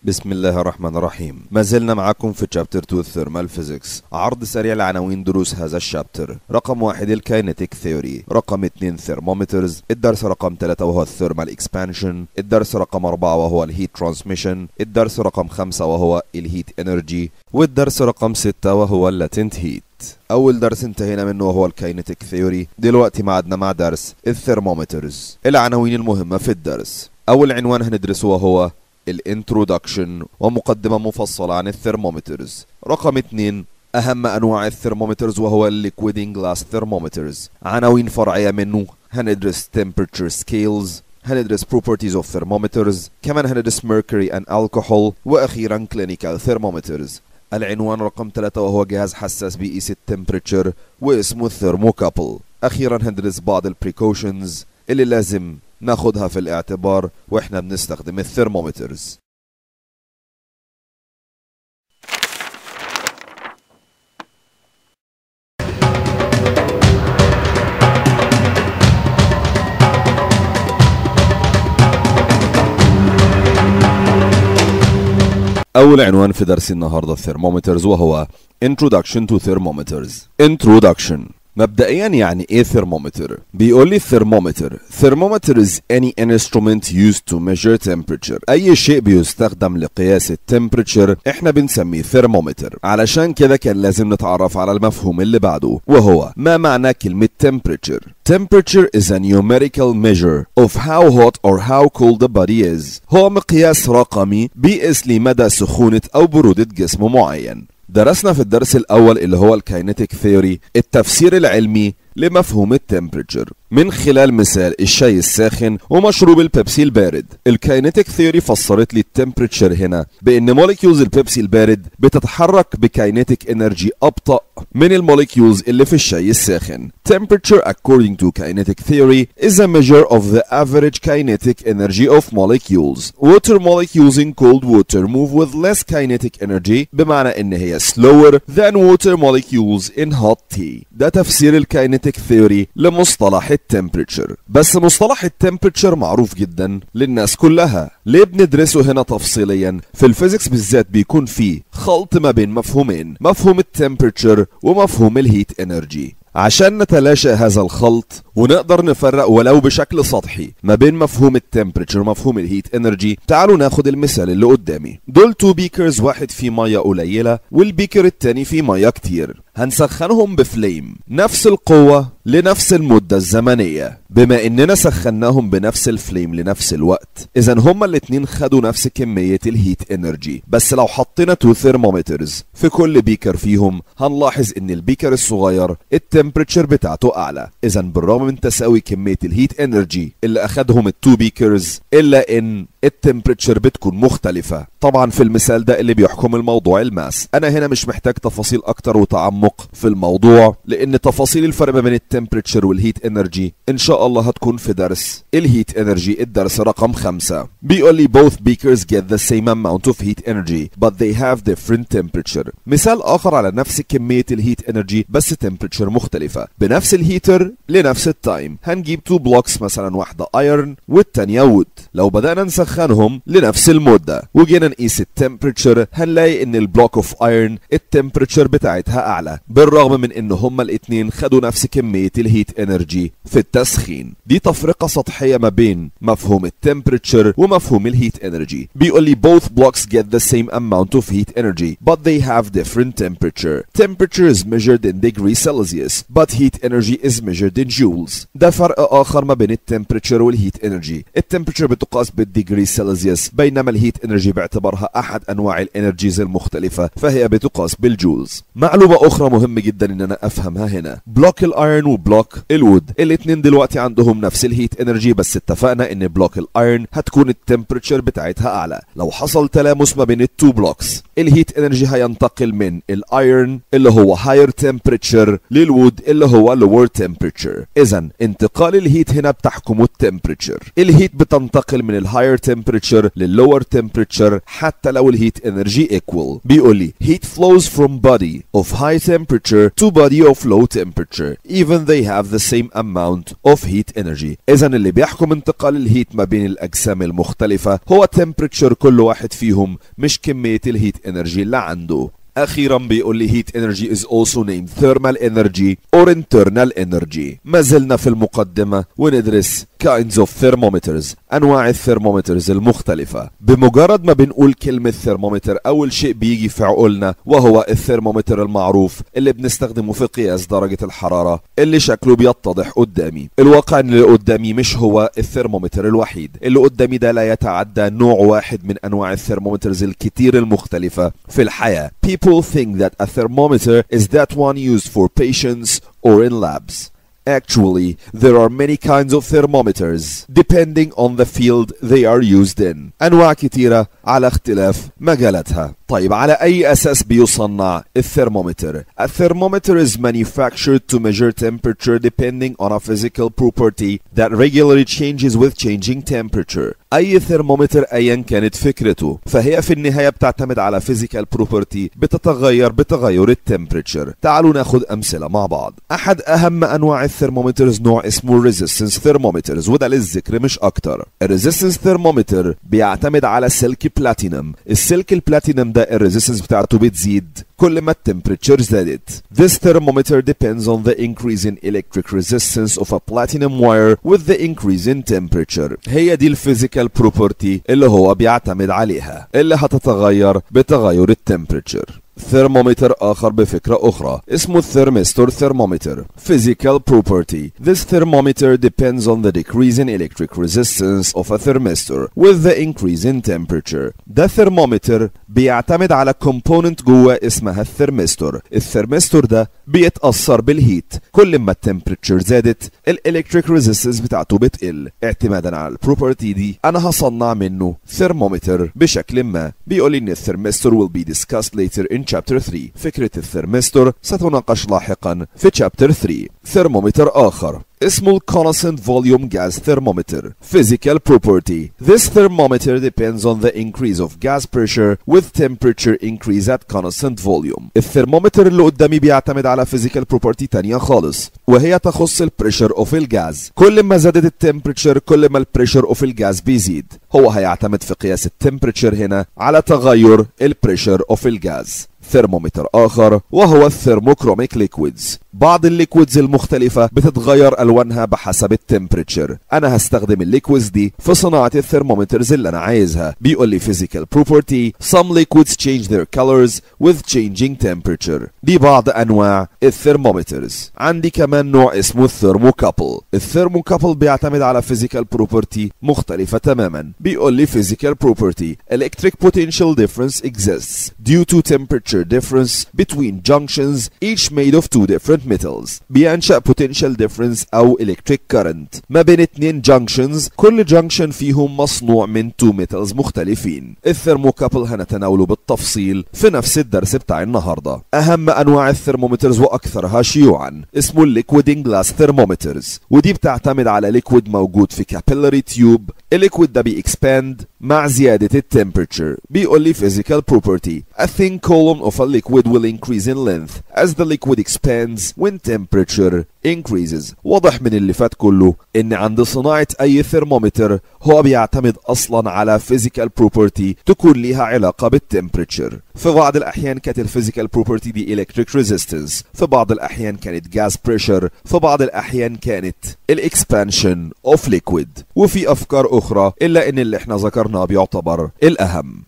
بسم الله الرحمن الرحيم ما زلنا معاكم في تشابتر 2 الثيرمال فيزيكس عرض سريع لعناوين دروس هذا الشابتر رقم واحد الكاينتيك ثيوري رقم اتنين ثيرمومترز الدرس رقم ثلاثة وهو الثيرمال اكسبانشن الدرس رقم أربعة وهو الهيت ترانسميشن الدرس رقم خمسة وهو الهيت انرجي والدرس رقم ستة وهو اللاتنت هيت اول درس انتهينا منه وهو الكاينتيك ثيوري دلوقتي معدنا مع درس الثيرمومترز العناوين المهمة في الدرس اول عنوان هندرسه وهو الانترودكشن ومقدمة مفصلة عن الثرمومترز رقم اتنين أهم أنواع الثرمومترز وهو الليكويدين جلاس ثرمومترز عناوين فرعية منه هندرس temperature scales هندرس properties of thermometers كمان هندرس mercury and alcohol وأخيرا clinical thermometers العنوان رقم ثلاثة وهو جهاز حساس بيقيس التمبريتشر واسمه الثرموكابل أخيرا هندرس بعض البريكوشنز اللي لازم ناخدها في الاعتبار واحنا بنستخدم الثرمومترز أول عنوان في درس النهاردة الثرمومترز وهو Introduction to Thermometers Introduction مبدئيا يعني ايه ثرمومتر بيقول لي الثرمومتر thermometer is any instrument used to measure temperature اي شيء بيستخدم لقياس التمبريتشر احنا بنسميه ثرمومتر علشان كده كان لازم نتعرف على المفهوم اللي بعده وهو ما معنى كلمة temperature Temperature is a numerical measure of how hot or how cold the body is. هو مقياس رقمي بيقيس لي مدى سخونة أو برودة جسم معين. درسنا في الدرس الأول اللي هو الكاينتيك ثيوري التفسير العلمي لمفهوم التمبريتشر من خلال مثال الشاي الساخن ومشروب البيبسي البارد الكاينتيك ثيوري فسرت لي التمبريتشر هنا بان موليكيولز البيبسي البارد بتتحرك بكاينتيك انرجي ابطا من الموليكيولز اللي في الشاي الساخن temperature according to kinetic theory is a measure of the average kinetic energy of molecules water molecules in cold water move with less kinetic energy بمعنى ان هي slower than water molecules in hot tea ده تفسير الكاينتيك kinetic theory لمصطلح التمبريتشر بس مصطلح التمبريتشر معروف جدا للناس كلها ليه بندرسه هنا تفصيليا في الفيزيكس بالذات بيكون فيه خلط ما بين مفهومين مفهوم التمبريتشر ومفهوم الهيت انرجي عشان نتلاشى هذا الخلط ونقدر نفرق ولو بشكل سطحي ما بين مفهوم التمبريتشر ومفهوم الهيت انرجي تعالوا ناخد المثال اللي قدامي دول تو بيكرز واحد فيه ميه قليله والبيكر التاني فيه ميه كتير هنسخنهم بفليم نفس القوة لنفس المدة الزمنية بما اننا سخناهم بنفس الفليم لنفس الوقت اذا هما الاتنين خدوا نفس كمية الهيت انرجي بس لو حطينا تو ثيرمومترز في كل بيكر فيهم هنلاحظ ان البيكر الصغير التمبريتشر بتاعته اعلى اذا بالرغم من تساوي كمية الهيت انرجي اللي اخدهم التو بيكرز الا ان التمبريتشر بتكون مختلفة طبعا في المثال ده اللي بيحكم الموضوع الماس انا هنا مش محتاج تفاصيل اكتر وتعمق في الموضوع لان تفاصيل الفرق ما بين التمبريتشر والهيت انرجي ان شاء الله هتكون في درس الهيت انرجي الدرس رقم خمسة بيقول لي both beakers get the same amount of heat energy but they have different temperature مثال اخر على نفس كمية الهيت انرجي بس تمبريتشر مختلفة بنفس الهيتر لنفس التايم هنجيب تو بلوكس مثلا واحدة ايرن والتانية وود لو بدأنا نسخنهم لنفس المدة وجينا نقيس التمبريتشر هنلاقي ان البلوك اوف ايرن التمبريتشر بتاعتها اعلى بالرغم من ان هما الاتنين خدوا نفس كمية الهيت انرجي في التسخين دي تفرقة سطحية ما بين مفهوم التمبريتشر ومفهوم الهيت انرجي بيقول لي both blocks get the same amount of heat energy but they have different temperature temperature is measured in degrees Celsius but heat energy is measured in joules ده فرق اخر ما بين التمبريتشر والهيت انرجي التمبريتشر بتقاس بالديجري سلسيوس بينما الهيت انرجي باعتبارها احد انواع الانرجيز المختلفة فهي بتقاس بالجولز معلومة اخرى مهم جدا ان انا افهمها هنا بلوك الايرن وبلوك الوود الاتنين دلوقتي عندهم نفس الهيت انرجي بس اتفقنا ان بلوك الايرن هتكون التمبريتشر بتاعتها اعلى لو حصل تلامس ما بين التو بلوكس الهيت انرجي هينتقل من الايرن اللي هو هاير تمبريتشر للوود اللي هو لور تمبريتشر اذا انتقال الهيت هنا بتحكمه التمبريتشر الهيت بتنتقل من الهاير تمبريتشر لللور تمبريتشر حتى لو الهيت انرجي equal بيقول لي heat flows from body of high temperature to body of low temperature even they have the same amount of heat energy اذا اللي بيحكم انتقال الهيت ما بين الاجسام المختلفة هو temperature كل واحد فيهم مش كمية الهيت energy اللي عنده اخيرا بيقول لي heat energy is also named thermal energy or internal energy ما زلنا في المقدمة وندرس kinds of thermometers انواع الثرمومترز المختلفة بمجرد ما بنقول كلمة ثرمومتر اول شيء بيجي في عقولنا وهو الثرمومتر المعروف اللي بنستخدمه في قياس درجة الحرارة اللي شكله بيتضح قدامي الواقع ان اللي قدامي مش هو الثرمومتر الوحيد اللي قدامي ده لا يتعدى نوع واحد من انواع الثرمومترز الكتير المختلفة في الحياة people think that a thermometer is that one used for patients or in labs Actually, there are many kinds of thermometers depending on the field they are used in. أنواع كتيرة على اختلاف مجالاتها. طيب على أي أساس بيصنع الثرمومتر؟ A thermometer is manufactured to measure temperature depending on a physical property that regularly changes with changing temperature. أي ثرمومتر أيا كانت فكرته فهي في النهاية بتعتمد على physical property بتتغير بتغير التمبريتشر. تعالوا ناخد أمثلة مع بعض. أحد أهم أنواع الثرمومترز نوع اسمه resistance thermometers وده للذكر مش أكتر. الريزيستنس ثرمومتر بيعتمد على سلك بلاتينم. السلك البلاتينم ده الريزيستنس بتاعته بتزيد كل ما التمبريتشر زادت. This thermometer depends on the increase in electric resistance of a platinum wire with the increase in temperature. هي دي الفيزيكال بروبرتي اللي هو بيعتمد عليها اللي هتتغير بتغير التمبريتشر. ثرمومتر آخر بفكرة أخرى اسمه الثرمستور ثرمومتر Physical property This thermometer depends on the decrease in electric resistance of a thermistor with the increase in temperature ده ثرمومتر بيعتمد على component جوه اسمها الثرمستور الثرمستور ده بيتأثر بالهيت كل ما التمبريتشر زادت الالكتريك ريزيستنس بتاعته بتقل اعتمادا على البروبرتي دي انا هصنع منه ثرمومتر بشكل ما بيقول لي ان الثرمستور will be discussed later in chapter 3 فكرة الثرمستور ستناقش لاحقا في chapter 3 ثرمومتر آخر اسمه constant volume gas thermometer physical property this thermometer depends on the increase of gas pressure with temperature increase at constant volume الثرمومتر اللي قدامي بيعتمد على physical property تانية خالص وهي تخص البريشر اوف الجاز كل ما زادت التمبريتشر كل ما البريشر اوف الجاز بيزيد هو هيعتمد في قياس التمبريتشر هنا على تغير البريشر اوف الجاز ثرمومتر آخر وهو الثرموكروميك ليكويدز بعض الليكويدز المختلفة بتتغير ألوانها بحسب التمبريتشر أنا هستخدم الليكويدز دي في صناعة الثرمومترز اللي أنا عايزها بيقول لي physical property some liquids change their colors with changing temperature دي بعض أنواع الثرمومترز عندي كمان نوع اسمه الثرموكابل الثرموكابل بيعتمد على physical property مختلفة تماما بيقول لي physical property electric potential difference exists due to temperature difference between junctions each made of two different metals بينشأ potential difference أو electric current ما بين اتنين junctions كل junction فيهم مصنوع من two metals مختلفين الثرموكابل هنتناوله بالتفصيل في نفس الدرس بتاع النهاردة أهم أنواع الثرمومترز وأكثرها شيوعا اسمه liquid glass thermometers ودي بتعتمد على liquid موجود في capillary tube الليكويد ده بيكسباند مع زيادة التمبريتشر بيقول لي physical property a thin column of a liquid will increase in length as the liquid expands when temperature increases واضح من اللي فات كله ان عند صناعة اي ثرمومتر هو بيعتمد اصلا على physical property تكون ليها علاقة بالتمبريتشر في بعض الاحيان كانت الفيزيكال property دي electric resistance في بعض الاحيان كانت gas pressure في بعض الاحيان كانت الاكسبانشن of liquid وفي افكار اخرى الا ان اللي احنا ذكرناه بيعتبر الاهم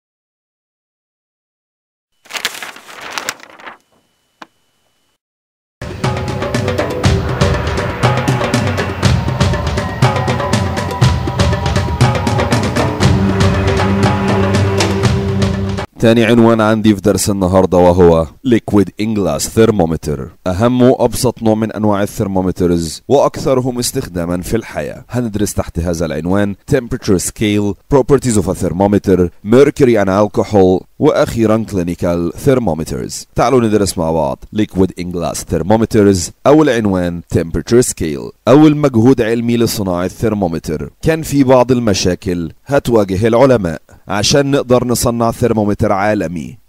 تاني عنوان عندي في درس النهاردة وهو Liquid in Glass Thermometer أهم وأبسط نوع من أنواع الثرمومترز وأكثرهم استخداما في الحياة هندرس تحت هذا العنوان Temperature Scale Properties of a Thermometer Mercury and Alcohol وأخيرا Clinical Thermometers تعالوا ندرس مع بعض Liquid in Glass Thermometers أول عنوان Temperature Scale أول مجهود علمي لصناعة ثرمومتر كان في بعض المشاكل هتواجه العلماء عشان نقدر نصنع ثرمومتر عالمي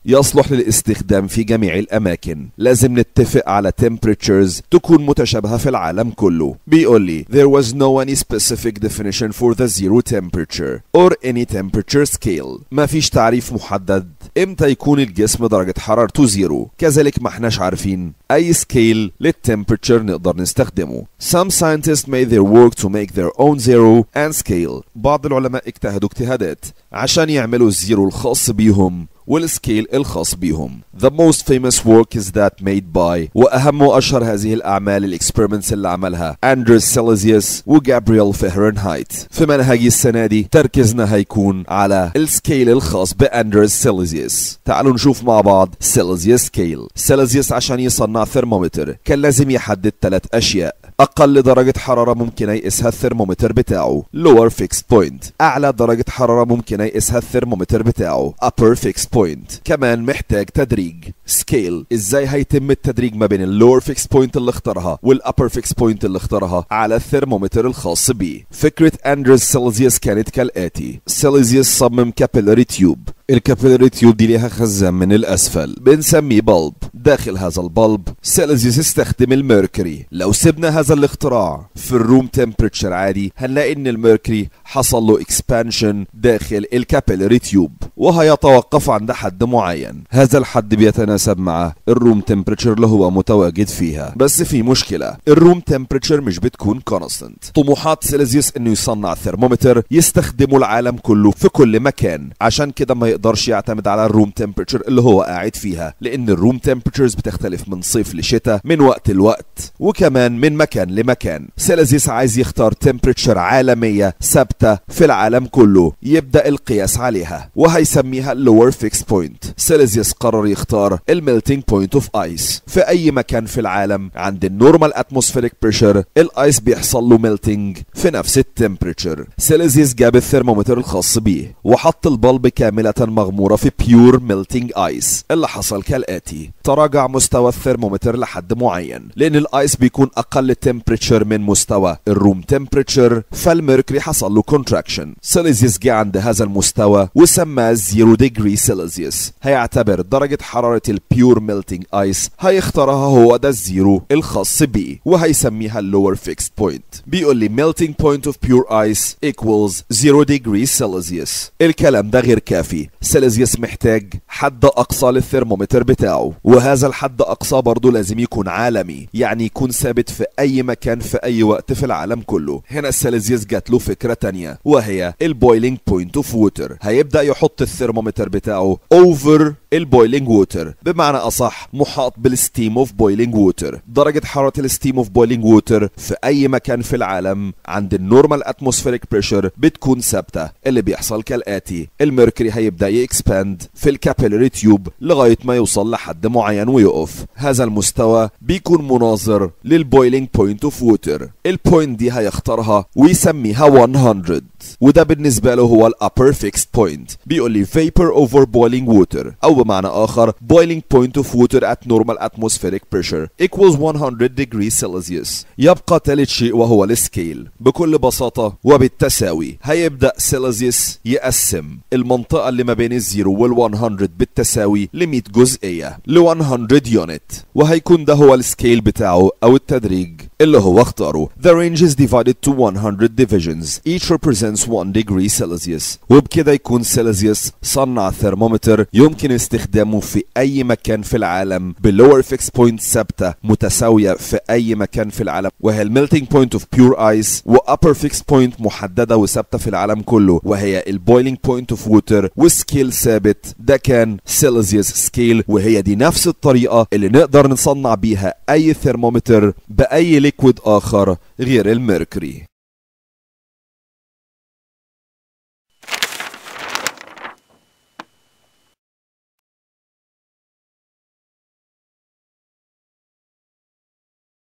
يصلح للاستخدام في جميع الأماكن لازم نتفق على temperatures تكون متشابهة في العالم كله بيقول لي there was no any specific definition for the zero temperature or any temperature scale ما فيش تعريف محدد امتى يكون الجسم درجة حرارته زيرو كذلك ما احناش عارفين اي سكيل للتمبرتشر نقدر نستخدمه some scientists made their work to make their own zero and scale بعض العلماء اجتهدوا اجتهادات عشان يعملوا الزيرو الخاص بيهم والسكيل الخاص بيهم The most famous work is that made by وأهم وأشهر هذه الأعمال الإكسبيرمنتس اللي عملها أندرس سيليزيوس وجابرييل فهرنهايت في منهجي السنة دي تركيزنا هيكون على السكيل الخاص بأندرس سيليزيوس تعالوا نشوف مع بعض سيليزيوس سكيل سيليزيوس عشان يصنع ثرمومتر كان لازم يحدد ثلاث أشياء أقل درجة حرارة ممكن يقيسها الثرمومتر بتاعه lower fixed point أعلى درجة حرارة ممكن يقيسها الثرمومتر بتاعه upper fixed point كمان محتاج تدريج scale إزاي هيتم التدريج ما بين اللور fixed point اللي اختارها والupper fixed point اللي اختارها على الثرمومتر الخاص بيه فكرة أندرس سيلزيوس كانت كالآتي سيلزيوس صمم كابيلاري تيوب الكابيلاري تيوب دي ليها خزان من الاسفل بنسميه بلب داخل هذا البلب سيلزيوس استخدم الميركوري لو سيبنا هذا الاختراع في الروم تمبريتشر عادي هنلاقي ان الميركوري حصل له اكسبانشن داخل الكابيلاري تيوب وهيتوقف عند حد معين هذا الحد بيتناسب مع الروم تمبريتشر اللي هو متواجد فيها بس في مشكله الروم تمبريتشر مش بتكون كونستنت طموحات سيلزيوس انه يصنع ثرمومتر يستخدمه العالم كله في كل مكان عشان كده ما يقدرش يعتمد على الروم تمبريتشر اللي هو قاعد فيها لان الروم تمبريتشرز بتختلف من صيف لشتاء من وقت لوقت وكمان من مكان لمكان سيلزيوس عايز يختار تمبريتشر عالميه ثابته في العالم كله يبدا القياس عليها وهيسميها اللور فيكس بوينت سيلزيوس قرر يختار الميلتينج بوينت اوف ايس في اي مكان في العالم عند النورمال اتموسفيريك بريشر الايس بيحصل له ميلتينج في نفس التمبريتشر سيلزيوس جاب الثرمومتر الخاص بيه وحط البلب كامله مغمورة في بيور ميلتينج ايس اللي حصل كالآتي تراجع مستوى الثرمومتر لحد معين لأن الايس بيكون أقل تمبريتشر من مستوى الروم تمبريتشر فالميركوري حصل له كونتراكشن سيليزيوس جه عند هذا المستوى وسماه 0 ديجري سيليزيوس هيعتبر درجة حرارة البيور ميلتينج ايس هيختارها هو ده الزيرو الخاص بيه وهيسميها اللور فيكست بوينت بيقول لي melting point of pure ice equals 0 degree Celsius الكلام ده غير كافي سيليزيوس محتاج حد اقصى للثرمومتر بتاعه وهذا الحد اقصى برضه لازم يكون عالمي يعني يكون ثابت في اي مكان في اي وقت في العالم كله هنا سيليزيوس جات له فكره تانية وهي البويلينج بوينت اوف ووتر هيبدا يحط الثرمومتر بتاعه اوفر البويلينج ووتر بمعنى اصح محاط بالستيم اوف بويلينج ووتر درجه حراره الستيم اوف بويلينج ووتر في اي مكان في العالم عند النورمال اتموسفيريك بريشر بتكون ثابته اللي بيحصل كالاتي الميركوري هيبدا يكسباند في الكابيلاري تيوب لغايه ما يوصل لحد معين ويقف هذا المستوى بيكون مناظر للبويلينج بوينت اوف ووتر البوينت دي هيختارها ويسميها 100 وده بالنسبه له هو الابر فيكست بوينت بيقول لي vapor over boiling water او بمعنى اخر boiling point of water at normal atmospheric pressure equals 100 degrees Celsius يبقى ثالث شيء وهو السكيل بكل بساطه وبالتساوي هيبدا سيلزيوس يقسم المنطقه اللي ما بين الزيرو وال 100 بالتساوي ل 100 جزئيه ل 100 يونت وهيكون ده هو السكيل بتاعه او التدريج اللي هو اختاره the range is divided to 100 divisions each represents 1 degree Celsius وبكده يكون سيلزيوس صنع ثرمومتر يمكن استخدامه في اي مكان في العالم بلور فيكس بوينت ثابته متساويه في اي مكان في العالم وهي الميلتينج بوينت اوف بيور ايس وابر فيكس بوينت محدده وثابته في العالم كله وهي البويلينج بوينت اوف ووتر وسكيل ثابت ده كان سيلزيوس سكيل وهي دي نفس الطريقه اللي نقدر نصنع بيها اي ثرمومتر باي ليكويد اخر غير الميركوري